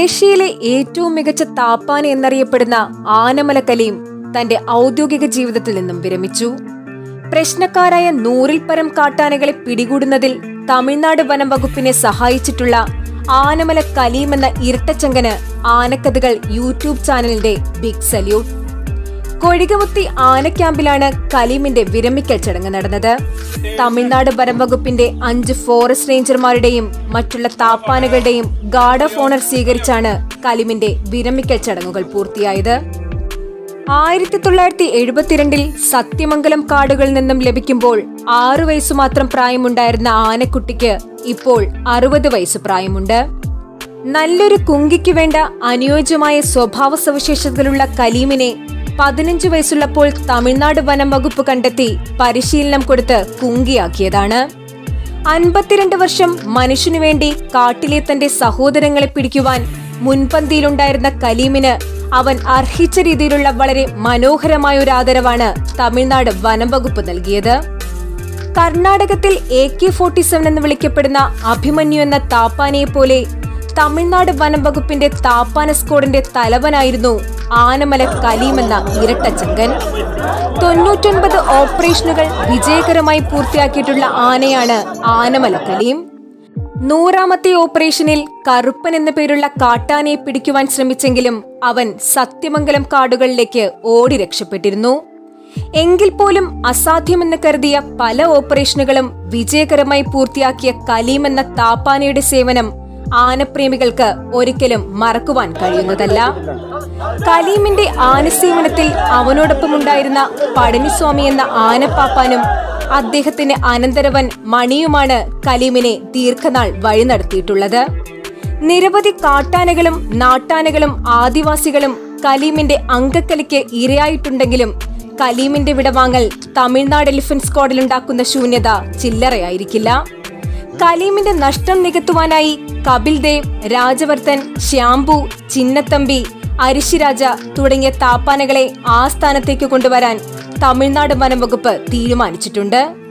ഏഷ്യയിലെ ഏറ്റവും മികച്ച താപ്പാന എന്നറിയപ്പെടുന്ന ആനമല കലീം തന്റെ ഔദ്യോഗിക ജീവിതത്തിൽ നിന്നും വിരമിച്ചു പ്രശ്നക്കാരായ നൂറിൽ പരം കാട്ടാനകളെ പിടികൂടുന്നതിൽ തമിഴ്നാട് വനം വകുപ്പിനെ സഹായിച്ചിട്ടുള്ള ആനമല കലീം എന്ന ഇരട്ടച്ചങ്കന് ആനക്കഥകൾ യൂട്യൂബ് ചാനലിന്റെ ബിഗ് സല്യൂട്ട് കൊഴികമുത്തി ആനക്യാമ്പിലാണ് കലീമിന്റെ വിരമിക്കൽ ചടങ്ങ് നടന്നത് തമിഴ്നാട് വനം വകുപ്പിന്റെ അഞ്ച് ഫോറസ്റ്റ് റേഞ്ചർമാരുടെയും മറ്റുള്ള താപ്പാനകളുടെയും ഗാർഡ് ഓഫ് ഓണർ സ്വീകരിച്ചാണ് കലീമിന്റെ വിരമിക്കൽ ചടങ്ങുകൾ പൂർത്തിയായത് ആയിരത്തി തൊള്ളായിരത്തി എഴുപത്തിരണ്ടിൽ സത്യമംഗലം കാടുകളിൽ നിന്നും ലഭിക്കുമ്പോൾ ആറു വയസ്സു മാത്രം പ്രായമുണ്ടായിരുന്ന ആനക്കുട്ടിക്ക് ഇപ്പോൾ അറുപത് വയസ്സ് പ്രായമുണ്ട് നല്ലൊരു കുങ്കിക്ക് വേണ്ട അനുയോജ്യമായ സ്വഭാവ സവിശേഷതകളുള്ള കലീമിനെ പതിനഞ്ചു വയസ്സുള്ളപ്പോൾ തമിഴ്നാട് വനം വകുപ്പ് കണ്ടെത്തി പരിശീലനം കൊടുത്ത് കുങ്കിയാക്കിയതാണ് അൻപത്തിരണ്ട് വർഷം മനുഷ്യനു വേണ്ടി കാട്ടിലെ തന്റെ സഹോദരങ്ങളെ പിടിക്കുവാൻ മുൻപന്തിയിലുണ്ടായിരുന്ന കലീമിന് അവൻ അർഹിച്ച രീതിയിലുള്ള വളരെ മനോഹരമായ ഒരു ആദരവാണ് തമിഴ്നാട് വനം വകുപ്പ് നൽകിയത് കർണാടകത്തിൽ എ കെ ഫോർട്ടി സെവൻ എന്ന് വിളിക്കപ്പെടുന്ന അഭിമന്യു എന്ന താപ്പാനയെ പോലെ തമിഴ്നാട് വനം വകുപ്പിന്റെ താപ്പാന സ്ക്വാഡിന്റെ തലവനായിരുന്നു ആനമല കലീം എന്ന ഇരട്ടച്ചങ്കൻ തൊണ്ണൂറ്റൊൻപത് ഓപ്പറേഷനുകൾ വിജയകരമായി പൂർത്തിയാക്കിയിട്ടുള്ള ആനയാണ് ആനമല കലീം നൂറാമത്തെ ഓപ്പറേഷനിൽ കറുപ്പൻ എന്ന പേരുള്ള കാട്ടാനയെ പിടിക്കുവാൻ ശ്രമിച്ചെങ്കിലും അവൻ സത്യമംഗലം കാടുകളിലേക്ക് ഓടി രക്ഷപ്പെട്ടിരുന്നു എങ്കിൽ പോലും അസാധ്യമെന്ന് കരുതിയ പല ഓപ്പറേഷനുകളും വിജയകരമായി പൂർത്തിയാക്കിയ കലീം എന്ന താപ്പാനയുടെ സേവനം ആനപ്രേമികൾക്ക് ഒരിക്കലും മറക്കുവാൻ കഴിയുന്നതല്ല കലീമിന്റെ ആനസേവനത്തിൽ അവനോടൊപ്പം ഉണ്ടായിരുന്ന പഴനിസ്വാമി എന്ന ആനപ്പാപ്പാനും അദ്ദേഹത്തിന് അനന്തരവൻ മണിയുമാണ് കലീമിനെ ദീർഘനാൾ വഴി നടത്തിയിട്ടുള്ളത് നിരവധി കാട്ടാനകളും നാട്ടാനകളും ആദിവാസികളും കലീമിന്റെ അങ്കക്കലിക്ക് ഇരയായിട്ടുണ്ടെങ്കിലും കലീമിന്റെ വിടവാങ്ങൽ തമിഴ്നാട് എലിഫന്റ് സ്ക്വാഡിലുണ്ടാക്കുന്ന ശൂന്യത ചില്ലറയായിരിക്കില്ല കലീമിന്റെ നഷ്ടം നികത്തുവാനായി കപിൽ ദേവ് രാജവർദ്ധൻ ശ്യാംബു ചിന്നത്തമ്പി അരിശിരാജ തുടങ്ങിയ താപ്പാനകളെ ആ സ്ഥാനത്തേക്ക് കൊണ്ടുവരാൻ തമിഴ്നാട് വനം വകുപ്പ് തീരുമാനിച്ചിട്ടുണ്ട്